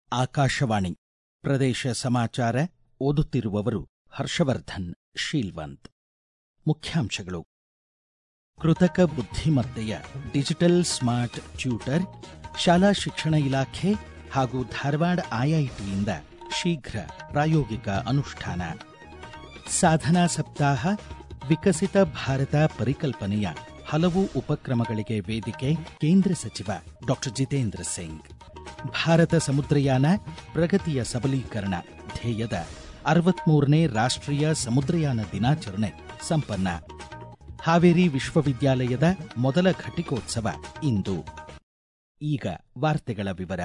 ಆಕಾಶವಾಣಿ ಪ್ರದೇಶ ಸಮಾಚಾರ ಓದುತ್ತಿರುವವರು ಹರ್ಷವರ್ಧನ್ ಶೀಲ್ವಂತ್ ಮುಖ್ಯಾಂಶಗಳು ಕೃತಕ ಬುದ್ಧಿಮತ್ತೆಯ ಡಿಜಿಟಲ್ ಸ್ಮಾರ್ಟ್ ಟ್ಯೂಟರ್ ಶಾಲಾ ಶಿಕ್ಷಣ ಇಲಾಖೆ ಹಾಗೂ ಧಾರವಾಡ ಐಐಟಿಯಿಂದ ಶೀಘ್ರ ಪ್ರಾಯೋಗಿಕ ಅನುಷ್ಠಾನ ಸಾಧನಾ ಸಪ್ತಾಹ ವಿಕಸಿತ ಭಾರತ ಪರಿಕಲ್ಪನೆಯ ಹಲವು ಉಪಕ್ರಮಗಳಿಗೆ ವೇದಿಕೆ ಕೇಂದ್ರ ಸಚಿವ ಡಾಕ್ಟರ್ ಜಿತೇಂದ್ರ ಸಿಂಗ್ ಭಾರತ ಸಮುದ್ರಯಾನ ಪ್ರಗತಿಯ ಸಬಲೀಕರಣ ಧ್ಯೇಯದ ಅರವತ್ಮೂರನೇ ರಾಷ್ಟ್ರೀಯ ಸಮುದ್ರಯಾನ ದಿನಾಚರಣೆ ಸಂಪನ್ನ ಹಾವೇರಿ ವಿಶ್ವವಿದ್ಯಾಲಯದ ಮೊದಲ ಘಟಿಕೋತ್ಸವ ಇಂದು ಈಗ ವಾರ್ತೆಗಳ ವಿವರ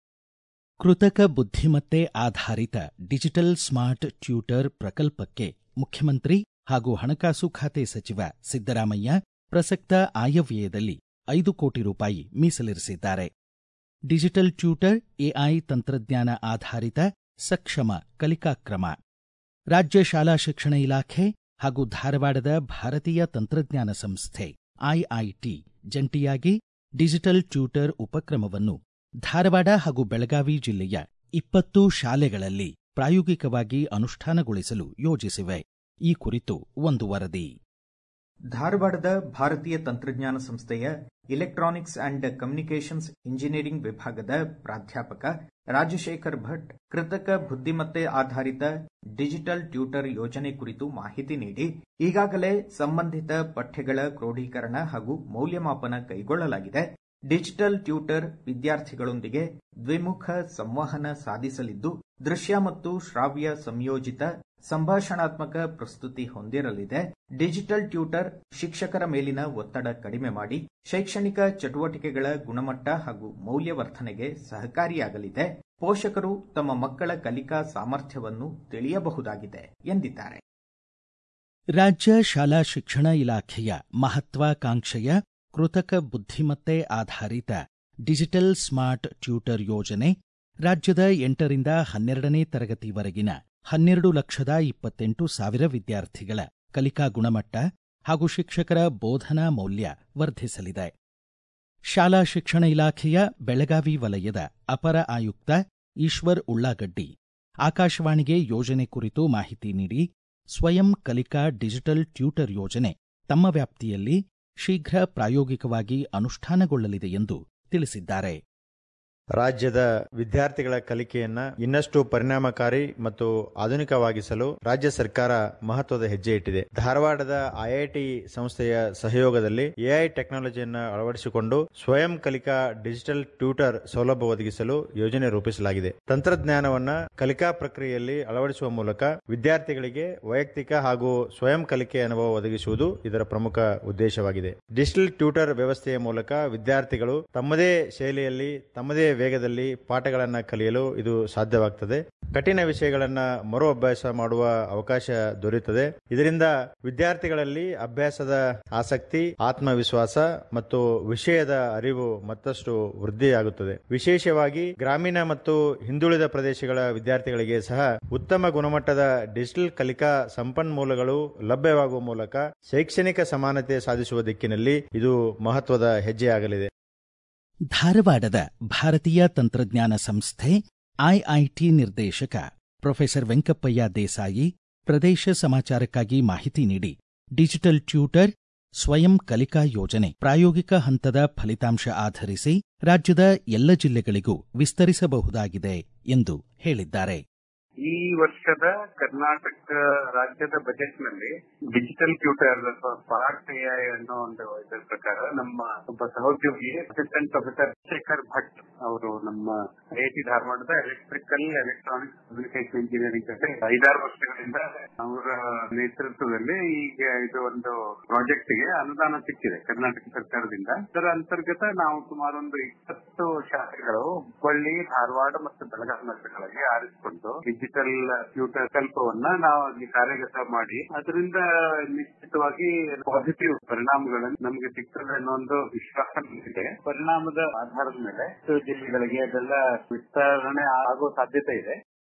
ಕೃತಕ ಬುದ್ಧಿಮತ್ತೆ ಆಧಾರಿತ ಡಿಜಿಟಲ್ ಸ್ಮಾರ್ಟ್ ಟ್ಯೂಟರ್ ಪ್ರಕಲ್ಪಕ್ಕೆ ಮುಖ್ಯಮಂತ್ರಿ ಹಾಗೂ ಹಣಕಾಸು ಖಾತೆ ಸಚಿವ ಸಿದ್ದರಾಮಯ್ಯ ಪ್ರಸಕ್ತ ಆಯವ್ಯಯದಲ್ಲಿ ಐದು ಕೋಟಿ ರೂಪಾಯಿ ಮೀಸಲಿರಿಸಿದ್ದಾರೆ ಡಿಜಿಟಲ್ ಟ್ಯೂಟರ್ ಎಐ ತಂತ್ರಜ್ಞಾನ ಆಧಾರಿತ ಸಕ್ಷಮ ಕಲಿಕಾ ಕ್ರಮ ರಾಜ್ಯ ಶಾಲಾ ಶಿಕ್ಷಣ ಇಲಾಖೆ ಹಾಗೂ ಧಾರವಾಡದ ಭಾರತೀಯ ತಂತ್ರಜ್ಞಾನ ಸಂಸ್ಥೆ ಐಐಟಿ ಜಂಟಿಯಾಗಿ ಡಿಜಿಟಲ್ ಟ್ಯೂಟರ್ ಉಪಕ್ರಮವನ್ನು ಧಾರವಾಡ ಹಾಗೂ ಬೆಳಗಾವಿ ಜಿಲ್ಲೆಯ ಇಪ್ಪತ್ತು ಶಾಲೆಗಳಲ್ಲಿ ಪ್ರಾಯೋಗಿಕವಾಗಿ ಅನುಷ್ಠಾನಗೊಳಿಸಲು ಯೋಜಿಸಿವೆ ಈ ಕುರಿತು ಒಂದು ವರದಿ ಧಾರವಾಡದ ಭಾರತೀಯ ತಂತ್ರಜ್ಞಾನ ಸಂಸ್ಥೆಯ ಇಲೆಕ್ಟ್ರಾನಿಕ್ಸ್ ಅಂಡ್ ಕಮ್ಯುನಿಕೇಷನ್ಸ್ ಇಂಜಿನಿಯರಿಂಗ್ ವಿಭಾಗದ ಪ್ರಾಧ್ಯಾಪಕ ರಾಜಶೇಖರ್ ಭಟ್ ಕೃತಕ ಬುದ್ಧಿಮತ್ತೆ ಆಧಾರಿತ ಡಿಜಿಟಲ್ ಟ್ಯೂಟರ್ ಯೋಜನೆ ಕುರಿತು ಮಾಹಿತಿ ನೀಡಿ ಈಗಾಗಲೇ ಸಂಬಂಧಿತ ಪಠ್ಯಗಳ ಕ್ರೋಢೀಕರಣ ಹಾಗೂ ಮೌಲ್ಯಮಾಪನ ಕೈಗೊಳ್ಳಲಾಗಿದೆ ಡಿಜಿಟಲ್ ಟ್ಯೂಟರ್ ವಿದ್ಯಾರ್ಥಿಗಳೊಂದಿಗೆ ದ್ವಿಮುಖ ಸಂವಹನ ಸಾಧಿಸಲಿದ್ದು ದೃಶ್ಯ ಮತ್ತು ಶ್ರಾವ್ಯ ಸಂಯೋಜಿತ ಸಂಭಾಷಣಾತ್ಮಕ ಪ್ರಸ್ತುತಿ ಹೊಂದಿರಲಿದೆ ಡಿಜಿಟಲ್ ಟ್ಯೂಟರ್ ಶಿಕ್ಷಕರ ಮೇಲಿನ ಒತ್ತಡ ಕಡಿಮೆ ಮಾಡಿ ಶೈಕ್ಷಣಿಕ ಚಟುವಟಿಕೆಗಳ ಗುಣಮಟ್ಟ ಹಾಗೂ ಮೌಲ್ಯವರ್ಧನೆಗೆ ಸಹಕಾರಿಯಾಗಲಿದೆ ಪೋಷಕರು ತಮ್ಮ ಮಕ್ಕಳ ಕಲಿಕಾ ಸಾಮರ್ಥ್ಯವನ್ನು ತಿಳಿಯಬಹುದಾಗಿದೆ ಎಂದಿದ್ದಾರೆ ರಾಜ್ಯ ಶಾಲಾ ಶಿಕ್ಷಣ ಇಲಾಖೆಯ ಮಹತ್ವಾಕಾಂಕ್ಷೆಯ ಕೃತಕ ಬುದ್ಧಿಮತ್ತೆ ಆಧಾರಿತ ಡಿಜಿಟಲ್ ಸ್ಮಾರ್ಟ್ ಟ್ಯೂಟರ್ ಯೋಜನೆ ರಾಜ್ಯದ ಎಂಟರಿಂದ ಹನ್ನೆರಡನೇ ತರಗತಿವರೆಗಿನ ಹನ್ನೆರಡು ಲಕ್ಷದ ಇಪ್ಪತ್ತೆಂಟು ಸಾವಿರ ವಿದ್ಯಾರ್ಥಿಗಳ ಕಲಿಕಾ ಗುಣಮಟ್ಟ ಹಾಗೂ ಶಿಕ್ಷಕರ ಬೋಧನಾ ಮೌಲ್ಯ ವರ್ಧಿಸಲಿದೆ ಶಾಲಾ ಶಿಕ್ಷಣ ಇಲಾಖೆಯ ಬೆಳಗಾವಿ ವಲಯದ ಅಪರ ಆಯುಕ್ತ ಈಶ್ವರ್ ಉಳ್ಳಾಗಡ್ಡಿ ಆಕಾಶವಾಣಿಗೆ ಯೋಜನೆ ಕುರಿತು ಮಾಹಿತಿ ನೀಡಿ ಸ್ವಯಂ ಕಲಿಕಾ ಡಿಜಿಟಲ್ ಟ್ಯೂಟರ್ ಯೋಜನೆ ತಮ್ಮ ವ್ಯಾಪ್ತಿಯಲ್ಲಿ ಶೀಘ್ರ ಪ್ರಾಯೋಗಿಕವಾಗಿ ಅನುಷ್ಠಾನಗೊಳ್ಳಲಿದೆ ಎಂದು ತಿಳಿಸಿದ್ದಾರೆ ರಾಜ್ಯದ ವಿದ್ಯಾರ್ಥಿಗಳ ಕಲಿಕೆಯನ್ನ ಇನ್ನಷ್ಟು ಪರಿಣಾಮಕಾರಿ ಮತ್ತು ಆಧುನಿಕವಾಗಿಸಲು ರಾಜ್ಯ ಸರ್ಕಾರ ಮಹತ್ವದ ಹೆಜ್ಜೆ ಇಟ್ಟಿದೆ ಧಾರವಾಡದ ಐಐಟಿ ಸಂಸ್ಥೆಯ ಸಹಯೋಗದಲ್ಲಿ ಎಐ ಟೆಕ್ನಾಲಜಿಯನ್ನ ಅಳವಡಿಸಿಕೊಂಡು ಸ್ವಯಂ ಕಲಿಕಾ ಡಿಜಿಟಲ್ ಟ್ಯೂಟರ್ ಸೌಲಭ್ಯ ಒದಗಿಸಲು ಯೋಜನೆ ರೂಪಿಸಲಾಗಿದೆ ತಂತ್ರಜ್ಞಾನವನ್ನ ಕಲಿಕಾ ಪ್ರಕ್ರಿಯೆಯಲ್ಲಿ ಅಳವಡಿಸುವ ಮೂಲಕ ವಿದ್ಯಾರ್ಥಿಗಳಿಗೆ ವೈಯಕ್ತಿಕ ಹಾಗೂ ಸ್ವಯಂ ಕಲಿಕೆ ಅನುಭವ ಒದಗಿಸುವುದು ಇದರ ಪ್ರಮುಖ ಉದ್ದೇಶವಾಗಿದೆ ಡಿಜಿಟಲ್ ಟ್ಯೂಟರ್ ವ್ಯವಸ್ಥೆಯ ಮೂಲಕ ವಿದ್ಯಾರ್ಥಿಗಳು ತಮ್ಮದೇ ಶೈಲಿಯಲ್ಲಿ ತಮ್ಮದೇ ವೇಗದಲ್ಲಿ ಪಾಠಗಳನ್ನು ಕಲಿಯಲು ಇದು ಸಾಧ್ಯವಾಗ್ತದೆ ಕಠಿಣ ವಿಷಯಗಳನ್ನ ಮರು ಅಭ್ಯಾಸ ಮಾಡುವ ಅವಕಾಶ ದೊರೆಯುತ್ತದೆ ಇದರಿಂದ ವಿದ್ಯಾರ್ಥಿಗಳಲ್ಲಿ ಅಭ್ಯಾಸದ ಆಸಕ್ತಿ ಆತ್ಮವಿಶ್ವಾಸ ಮತ್ತು ವಿಷಯದ ಅರಿವು ಮತ್ತಷ್ಟು ವೃದ್ಧಿಯಾಗುತ್ತದೆ ವಿಶೇಷವಾಗಿ ಗ್ರಾಮೀಣ ಮತ್ತು ಹಿಂದುಳಿದ ಪ್ರದೇಶಗಳ ವಿದ್ಯಾರ್ಥಿಗಳಿಗೆ ಸಹ ಉತ್ತಮ ಗುಣಮಟ್ಟದ ಡಿಜಿಟಲ್ ಕಲಿಕಾ ಸಂಪನ್ಮೂಲಗಳು ಲಭ್ಯವಾಗುವ ಮೂಲಕ ಶೈಕ್ಷಣಿಕ ಸಮಾನತೆ ಸಾಧಿಸುವ ದಿಕ್ಕಿನಲ್ಲಿ ಇದು ಮಹತ್ವದ ಹೆಜ್ಜೆಯಾಗಲಿದೆ ಧಾರವಾಡದ ಭಾರತೀಯ ತಂತ್ರಜ್ಞಾನ ಸಂಸ್ಥೆ ಐಐಟಿ ನಿರ್ದೇಶಕ ಪ್ರೊಫೆಸರ್ ವೆಂಕಪ್ಪಯ್ಯ ದೇಸಾಯಿ ಪ್ರದೇಶ ಸಮಾಚಾರಕ್ಕಾಗಿ ಮಾಹಿತಿ ನೀಡಿ ಡಿಜಿಟಲ್ ಟ್ಯೂಟರ್ ಸ್ವಯಂ ಕಲಿಕಾ ಯೋಜನೆ ಪ್ರಾಯೋಗಿಕ ಹಂತದ ಫಲಿತಾಂಶ ಆಧರಿಸಿ ರಾಜ್ಯದ ಎಲ್ಲ ಜಿಲ್ಲೆಗಳಿಗೂ ವಿಸ್ತರಿಸಬಹುದಾಗಿದೆ ಎಂದು ಹೇಳಿದ್ದಾರೆ ಈ ವರ್ಷದ ಕರ್ನಾಟಕ ರಾಜ್ಯದ ಬಜೆಟ್ ನಲ್ಲಿ ಡಿಜಿಟಲ್ ಟ್ಯೂಟರ್ ಅಥವಾ ಸ್ಮಾರ್ಟ್ ಎಐ ಅನ್ನೋ ಒಂದು ಇದರ ಪ್ರಕಾರ ನಮ್ಮ ಒಬ್ಬ ಸಹೋದ್ಯೋಗಿ ಅಸಿಸ್ಟೆಂಟ್ ಪ್ರೊಫೆಸರ್ ಶೇಖರ್ ಭಟ್ ಅವರು ನಮ್ಮ ಐಐಟಿ ಧಾರವಾಡದ ಎಲೆಕ್ಟ್ರಿಕಲ್ ಎಲೆಕ್ಟ್ರಾನಿಕ್ಸ್ ಕಮ್ಯುನಿಕೇಶನ್ ಇಂಜಿನಿಯರಿಂಗ್ ಜೊತೆ ಐದಾರು ವರ್ಷಗಳಿಂದ ಅವರ ನೇತೃತ್ವದಲ್ಲಿ ಈಗ ಇದು ಒಂದು ಪ್ರಾಜೆಕ್ಟ್ ಗೆ ಅನುದಾನ ಸಿಕ್ಕಿದೆ ಕರ್ನಾಟಕ ಸರ್ಕಾರದಿಂದ ಇದರ ಅಂತರ್ಗತ ನಾವು ಸುಮಾರು ಒಂದು ಇಪ್ಪತ್ತು ಶಾಲೆಗಳು ಹುಬ್ಬಳ್ಳಿ ಧಾರವಾಡ ಮತ್ತು ಬೆಳಗಾವಿ ನಗರಗಳಲ್ಲಿ ಆರಿಸಿಕೊಂಡು ಡಿಜಿಟಲ್ ಟ್ಯೂಟರ್ ಕಲ್ಪವನ್ನ ನಾವು ಅಲ್ಲಿ ಕಾರ್ಯಗತ ಮಾಡಿ ಅದರಿಂದ ನಿಶ್ಚಿತವಾಗಿ ಪಾಸಿಟಿವ್ ಪರಿಣಾಮಗಳನ್ನು ನಮಗೆ ಸಿಗ್ತದೆ ಅನ್ನೋ ಒಂದು ವಿಶ್ವಾಸ ಇದೆ ಪರಿಣಾಮದ ಆಧಾರದ ಮೇಲೆ ಜಿಲ್ಲೆಗಳಿಗೆ ಅದೆಲ್ಲ ವಿಸ್ತರಣೆ ಆಗೋ ಸಾಧ್ಯತೆ ಇದೆ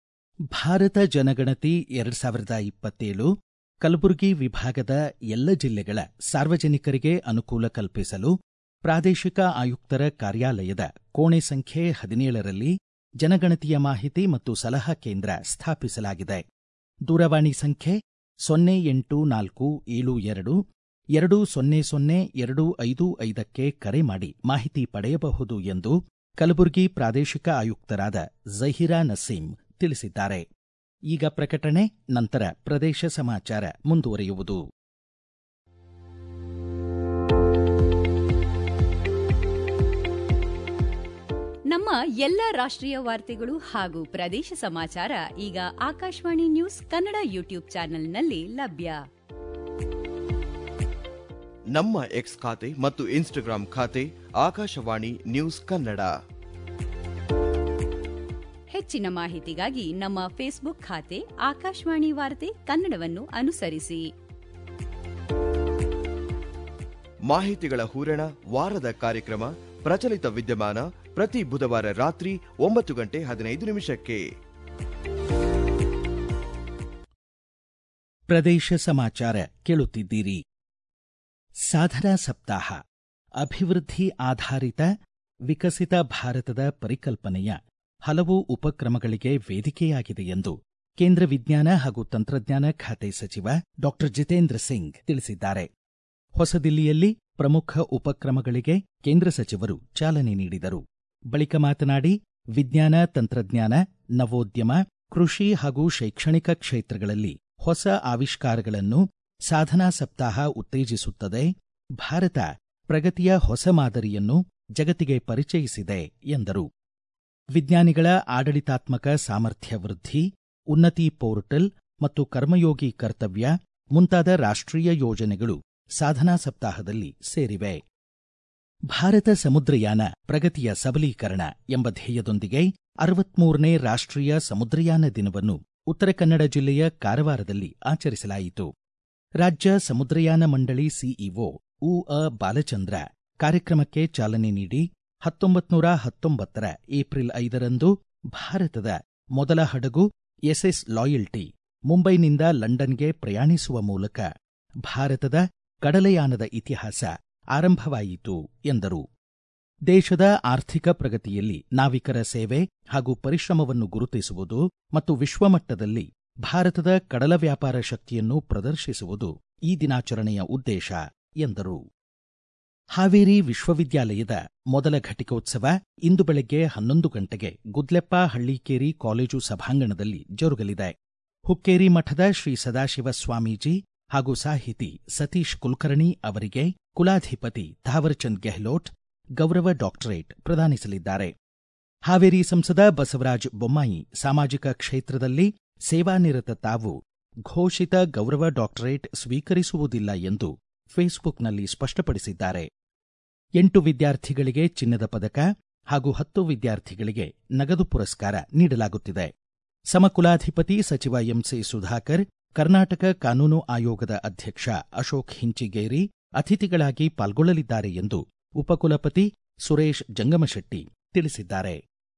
ಭಾರತ ಜನಗಣತಿ ಎರಡ್ ಸಾವಿರದ ಇಪ್ಪತ್ತೇಳು ಕಲಬುರಗಿ ವಿಭಾಗದ ಎಲ್ಲ ಜಿಲ್ಲೆಗಳ ಸಾರ್ವಜನಿಕರಿಗೆ ಅನುಕೂಲ ಕಲ್ಪಿಸಲು ಪ್ರಾದೇಶಿಕ ಆಯುಕ್ತರ ಕಾರ್ಯಾಲಯದ ಕೋಣೆ ಸಂಖ್ಯೆ ಹದಿನೇಳರಲ್ಲಿ ಜನಗಣತಿಯ ಮಾಹಿತಿ ಮತ್ತು ಸಲಹಾ ಕೇಂದ್ರ ಸ್ಥಾಪಿಸಲಾಗಿದೆ ದೂರವಾಣಿ ಸಂಖ್ಯೆ ಸೊನ್ನೆ ಎಂಟು ನಾಲ್ಕು ಏಳು ಎರಡು ಎರಡು ಸೊನ್ನೆ ಸೊನ್ನೆ ಎರಡು ಐದು ಐದಕ್ಕೆ ಕರೆ ಮಾಡಿ ಮಾಹಿತಿ ಪಡೆಯಬಹುದು ಎಂದು ಕಲಬುರಗಿ ಪ್ರಾದೇಶಿಕ ಆಯುಕ್ತರಾದ ಜಹೀರಾ ನಸೀಂ ತಿಳಿಸಿದ್ದಾರೆ ಈಗ ಪ್ರಕಟಣೆ ನಂತರ ಪ್ರದೇಶ ಸಮಾಚಾರ ಮುಂದುವರಿಯುವುದು ನಮ್ಮ ಎಲ್ಲ ರಾಷ್ಟ್ರೀಯ ವಾರ್ತೆಗಳು ಹಾಗೂ ಪ್ರದೇಶ ಸಮಾಚಾರ ಈಗ ಆಕಾಶವಾಣಿ ನ್ಯೂಸ್ ಕನ್ನಡ ಯೂಟ್ಯೂಬ್ ಚಾನೆಲ್ನಲ್ಲಿ ಲಭ್ಯ ನಮ್ಮ ಎಕ್ಸ್ ಖಾತೆ ಮತ್ತು ಇನ್ಸ್ಟಾಗ್ರಾಂ ಖಾತೆ ಆಕಾಶವಾಣಿ ನ್ಯೂಸ್ ಕನ್ನಡ ಹೆಚ್ಚಿನ ಮಾಹಿತಿಗಾಗಿ ನಮ್ಮ ಫೇಸ್ಬುಕ್ ಖಾತೆ ಆಕಾಶವಾಣಿ ವಾರ್ತೆ ಕನ್ನಡವನ್ನು ಅನುಸರಿಸಿ ಮಾಹಿತಿಗಳ ಹೂರಣ ವಾರದ ಕಾರ್ಯಕ್ರಮ ಪ್ರಚಲಿತ ವಿದ್ಯಮಾನ ಪ್ರತಿ ಬುಧವಾರ ರಾತ್ರಿ ಒಂಬತ್ತು ಗಂಟೆ ಹದಿನೈದು ನಿಮಿಷಕ್ಕೆ ಪ್ರದೇಶ ಸಮಾಚಾರ ಕೇಳುತ್ತಿದ್ದೀರಿ ಸಾಧನಾ ಸಪ್ತಾಹ ಅಭಿವೃದ್ಧಿ ಆಧಾರಿತ ವಿಕಸಿತ ಭಾರತದ ಪರಿಕಲ್ಪನೆಯ ಹಲವು ಉಪಕ್ರಮಗಳಿಗೆ ವೇದಿಕೆಯಾಗಿದೆ ಎಂದು ಕೇಂದ್ರ ವಿಜ್ಞಾನ ಹಾಗೂ ತಂತ್ರಜ್ಞಾನ ಖಾತೆ ಸಚಿವ ಡಾ ಜಿತೇಂದ್ರ ಸಿಂಗ್ ತಿಳಿಸಿದ್ದಾರೆ ಹೊಸದಿಲ್ಲಿಯಲ್ಲಿ ಪ್ರಮುಖ ಉಪಕ್ರಮಗಳಿಗೆ ಕೇಂದ್ರ ಸಚಿವರು ಚಾಲನೆ ನೀಡಿದರು ಬಳಿಕ ಮಾತನಾಡಿ ವಿಜ್ಞಾನ ತಂತ್ರಜ್ಞಾನ ನವೋದ್ಯಮ ಕೃಷಿ ಹಾಗೂ ಶೈಕ್ಷಣಿಕ ಕ್ಷೇತ್ರಗಳಲ್ಲಿ ಹೊಸ ಆವಿಷ್ಕಾರಗಳನ್ನು ಸಾಧನಾ ಸಪ್ತಾಹ ಉತ್ತೇಜಿಸುತ್ತದೆ ಭಾರತ ಪ್ರಗತಿಯ ಹೊಸ ಮಾದರಿಯನ್ನು ಜಗತ್ತಿಗೆ ಪರಿಚಯಿಸಿದೆ ಎಂದರು ವಿಜ್ಞಾನಿಗಳ ಆಡಳಿತಾತ್ಮಕ ಸಾಮರ್ಥ್ಯ ವೃದ್ಧಿ ಉನ್ನತಿ ಪೋರ್ಟಲ್ ಮತ್ತು ಕರ್ಮಯೋಗಿ ಕರ್ತವ್ಯ ಮುಂತಾದ ರಾಷ್ಟ್ರೀಯ ಯೋಜನೆಗಳು ಸಾಧನಾ ಸಪ್ತಾಹದಲ್ಲಿ ಸೇರಿವೆ ಭಾರತ ಸಮುದ್ರಯಾನ ಪ್ರಗತಿಯ ಸಬಲೀಕರಣ ಎಂಬ ಧ್ಯೇಯದೊಂದಿಗೆ ಅರವತ್ಮೂರನೇ ರಾಷ್ಟ್ರೀಯ ಸಮುದ್ರಯಾನ ದಿನವನ್ನು ಉತ್ತರ ಕನ್ನಡ ಜಿಲ್ಲೆಯ ಕಾರವಾರದಲ್ಲಿ ಆಚರಿಸಲಾಯಿತು ರಾಜ್ಯ ಸಮುದ್ರಯಾನ ಮಂಡಳಿ ಸಿಇಒ ಉ ಅ ಬಾಲಚಂದ್ರ ಕಾರ್ಯಕ್ರಮಕ್ಕೆ ಚಾಲನೆ ನೀಡಿ ಹತ್ತೊಂಬತ್ತು ನೂರ ಹತ್ತೊಂಬತ್ತರ ಏಪ್ರಿಲ್ ಐದರಂದು ಭಾರತದ ಮೊದಲ ಹಡಗು ಎಸ್ಎಸ್ ಲಾಯಲ್ಟಿ ಮುಂಬೈನಿಂದ ಲಂಡನ್ಗೆ ಪ್ರಯಾಣಿಸುವ ಮೂಲಕ ಭಾರತದ ಕಡಲಯಾನದ ಇತಿಹಾಸ ಆರಂಭವಾಯಿತು ಎಂದರು ದೇಶದ ಆರ್ಥಿಕ ಪ್ರಗತಿಯಲ್ಲಿ ನಾವಿಕರ ಸೇವೆ ಹಾಗೂ ಪರಿಶ್ರಮವನ್ನು ಗುರುತಿಸುವುದು ಮತ್ತು ವಿಶ್ವಮಟ್ಟದಲ್ಲಿ ಭಾರತದ ಕಡಲ ವ್ಯಾಪಾರ ಶಕ್ತಿಯನ್ನು ಪ್ರದರ್ಶಿಸುವುದು ಈ ದಿನಾಚರಣೆಯ ಉದ್ದೇಶ ಎಂದರು ಹಾವೇರಿ ವಿಶ್ವವಿದ್ಯಾಲಯದ ಮೊದಲ ಘಟಿಕೋತ್ಸವ ಇಂದು ಬೆಳಗ್ಗೆ ಹನ್ನೊಂದು ಗಂಟೆಗೆ ಗುದ್ಲೆಪ್ಪ ಹಳ್ಳಿಕೇರಿ ಕಾಲೇಜು ಸಭಾಂಗಣದಲ್ಲಿ ಜರುಗಲಿದೆ ಹುಕ್ಕೇರಿ ಮಠದ ಶ್ರೀ ಸದಾಶಿವ ಸ್ವಾಮೀಜಿ ಹಾಗೂ ಸಾಹಿತಿ ಸತೀಶ್ ಕುಲಕರ್ಣಿ ಅವರಿಗೆ ಕುಲಾಧಿಪತಿ ಥಾವರ್ಚಂದ್ ಗೆಹ್ಲೋಟ್ ಗೌರವ ಡಾಕ್ಟರೇಟ್ ಪ್ರದಾನಿಸಲಿದ್ದಾರೆ ಹಾವೇರಿ ಸಂಸದ ಬಸವರಾಜ ಬೊಮ್ಮಾಯಿ ಸಾಮಾಜಿಕ ಕ್ಷೇತ್ರದಲ್ಲಿ ಸೇವಾನಿರತ ತಾವು ಘೋಷಿತ ಗೌರವ ಡಾಕ್ಟರೇಟ್ ಸ್ವೀಕರಿಸುವುದಿಲ್ಲ ಎಂದು ಫೇಸ್ಬುಕ್ನಲ್ಲಿ ಸ್ಪಷ್ಟಪಡಿಸಿದ್ದಾರೆ ಎಂಟು ವಿದ್ಯಾರ್ಥಿಗಳಿಗೆ ಚಿನ್ನದ ಪದಕ ಹಾಗೂ ಹತ್ತು ವಿದ್ಯಾರ್ಥಿಗಳಿಗೆ ನಗದು ಪುರಸ್ಕಾರ ನೀಡಲಾಗುತ್ತಿದೆ ಸಮಕುಲಾಧಿಪತಿ ಸಚಿವ ಎಂಸಿ ಸುಧಾಕರ್ ಕರ್ನಾಟಕ ಕಾನೂನು ಆಯೋಗದ ಅಧ್ಯಕ್ಷ ಅಶೋಕ್ ಹಿಂಚಿಗೇರಿ ಅತಿಥಿಗಳಾಗಿ ಪಾಲ್ಗೊಳ್ಳಲಿದ್ದಾರೆ ಎಂದು ಉಪಕುಲಪತಿ ಸುರೇಶ್ ಜಂಗಮಶೆಟ್ಟಿ ತಿಳಿಸಿದ್ದಾರೆ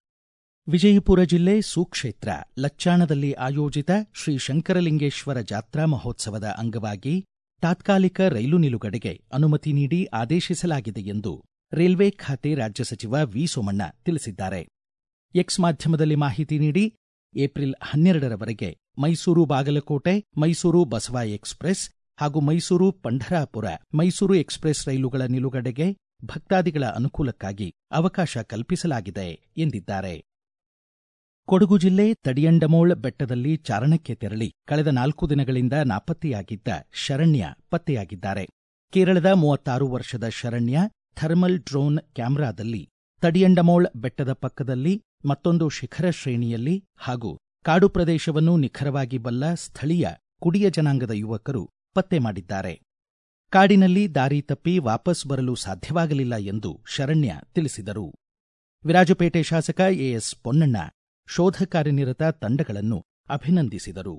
ವಿಜಯಪುರ ಜಿಲ್ಲೆ ಸುಕ್ಷೇತ್ರ ಲಚ್ಚಾಣದಲ್ಲಿ ಆಯೋಜಿತ ಶ್ರೀ ಶಂಕರಲಿಂಗೇಶ್ವರ ಜಾತ್ರಾ ಮಹೋತ್ಸವದ ಅಂಗವಾಗಿ ತಾತ್ಕಾಲಿಕ ರೈಲು ನಿಲುಗಡೆಗೆ ಅನುಮತಿ ನೀಡಿ ಆದೇಶಿಸಲಾಗಿದೆ ಎಂದು ರೈಲ್ವೆ ಖಾತೆ ರಾಜ್ಯ ಸಚಿವ ವಿ ಸೋಮಣ್ಣ ತಿಳಿಸಿದ್ದಾರೆ ಎಕ್ಸ್ ಮಾಧ್ಯಮದಲ್ಲಿ ಮಾಹಿತಿ ನೀಡಿ ಏಪ್ರಿಲ್ ಹನ್ನೆರಡರವರೆಗೆ ಮೈಸೂರು ಬಾಗಲಕೋಟೆ ಮೈಸೂರು ಬಸವ ಎಕ್ಸ್ಪ್ರೆಸ್ ಹಾಗೂ ಮೈಸೂರು ಪಂಢರಾಪುರ ಮೈಸೂರು ಎಕ್ಸ್ಪ್ರೆಸ್ ರೈಲುಗಳ ನಿಲುಗಡೆಗೆ ಭಕ್ತಾದಿಗಳ ಅನುಕೂಲಕ್ಕಾಗಿ ಅವಕಾಶ ಕಲ್ಪಿಸಲಾಗಿದೆ ಎಂದಿದ್ದಾರೆ ಕೊಡಗು ಜಿಲ್ಲೆ ತಡಿಯಂಡಮೋಳ್ ಬೆಟ್ಟದಲ್ಲಿ ಚಾರಣಕ್ಕೆ ತೆರಳಿ ಕಳೆದ ನಾಲ್ಕು ದಿನಗಳಿಂದ ನಾಪತ್ತೆಯಾಗಿದ್ದ ಶರಣ್ಯ ಪತ್ತೆಯಾಗಿದ್ದಾರೆ ಕೇರಳದ ಮೂವತ್ತಾರು ವರ್ಷದ ಶರಣ್ಯ ಥರ್ಮಲ್ ಡ್ರೋನ್ ಕ್ಯಾಮೆರಾದಲ್ಲಿ ತಡಿಯಂಡಮೋಳ್ ಬೆಟ್ಟದ ಪಕ್ಕದಲ್ಲಿ ಮತ್ತೊಂದು ಶಿಖರ ಶ್ರೇಣಿಯಲ್ಲಿ ಹಾಗೂ ಕಾಡು ಪ್ರದೇಶವನ್ನು ನಿಖರವಾಗಿ ಬಲ್ಲ ಸ್ಥಳೀಯ ಕುಡಿಯ ಜನಾಂಗದ ಯುವಕರು ಪತ್ತೆ ಮಾಡಿದ್ದಾರೆ ಕಾಡಿನಲ್ಲಿ ದಾರಿ ತಪ್ಪಿ ವಾಪಸ್ ಬರಲು ಸಾಧ್ಯವಾಗಲಿಲ್ಲ ಎಂದು ಶರಣ್ಯ ತಿಳಿಸಿದರು ವಿರಾಜಪೇಟೆ ಶಾಸಕ ಎಎಸ್ ಪೊನ್ನಣ್ಣ ಶೋಧ ಕಾರ್ಯನಿರತ ತಂಡಗಳನ್ನು ಅಭಿನಂದಿಸಿದರು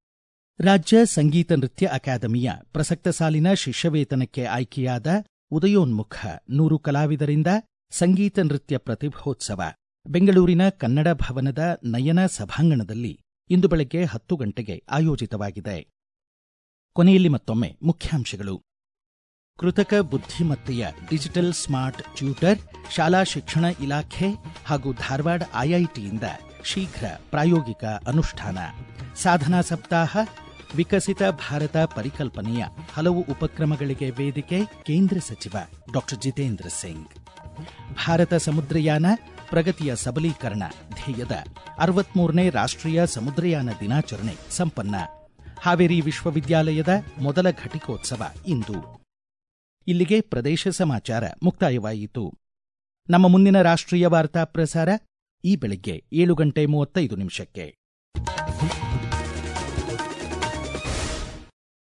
ರಾಜ್ಯ ಸಂಗೀತ ನೃತ್ಯ ಅಕಾಡೆಮಿಯ ಪ್ರಸಕ್ತ ಸಾಲಿನ ಶಿಷ್ಯವೇತನಕ್ಕೆ ಆಯ್ಕೆಯಾದ ಉದಯೋನ್ಮುಖ ನೂರು ಕಲಾವಿದರಿಂದ ಸಂಗೀತ ನೃತ್ಯ ಪ್ರತಿಭೋತ್ಸವ ಬೆಂಗಳೂರಿನ ಕನ್ನಡ ಭವನದ ನಯನ ಸಭಾಂಗಣದಲ್ಲಿ ಇಂದು ಬೆಳಗ್ಗೆ ಹತ್ತು ಗಂಟೆಗೆ ಆಯೋಜಿತವಾಗಿದೆ ಕೊನೆಯಲ್ಲಿ ಮತ್ತೊಮ್ಮೆ ಮುಖ್ಯಾಂಶಗಳು ಕೃತಕ ಬುದ್ಧಿಮತ್ತೆಯ ಡಿಜಿಟಲ್ ಸ್ಮಾರ್ಟ್ ಟ್ಯೂಟರ್ ಶಾಲಾ ಶಿಕ್ಷಣ ಇಲಾಖೆ ಹಾಗೂ ಧಾರವಾಡ ಐಐಟಿಯಿಂದ ಶೀಘ್ರ ಪ್ರಾಯೋಗಿಕ ಅನುಷ್ಠಾನ ಸಾಧನಾ ಸಪ್ತಾಹ ವಿಕಸಿತ ಭಾರತ ಪರಿಕಲ್ಪನೆಯ ಹಲವು ಉಪಕ್ರಮಗಳಿಗೆ ವೇದಿಕೆ ಕೇಂದ್ರ ಸಚಿವ ಡಾಕ್ಟರ್ ಜಿತೇಂದ್ರ ಸಿಂಗ್ ಭಾರತ ಸಮುದ್ರಯಾನ ಪ್ರಗತಿಯ ಸಬಲೀಕರಣ ಧ್ಯೇಯದ ಅರವತ್ಮೂರನೇ ರಾಷ್ಟ್ರೀಯ ಸಮುದ್ರಯಾನ ದಿನಾಚರಣೆ ಸಂಪನ್ನ ಹಾವೇರಿ ವಿಶ್ವವಿದ್ಯಾಲಯದ ಮೊದಲ ಘಟಿಕೋತ್ಸವ ಇಂದು ಇಲ್ಲಿಗೆ ಪ್ರದೇಶ ಸಮಾಚಾರ ಮುಕ್ತಾಯವಾಯಿತು ನಮ್ಮ ಮುಂದಿನ ರಾಷ್ಟ್ರೀಯ ವಾರ್ತಾ ಪ್ರಸಾರ ಈ ಬೆಳಿಗ್ಗೆ ಏಳು ಗಂಟೆ ಮೂವತ್ತೈದು ನಿಮಿಷಕ್ಕೆ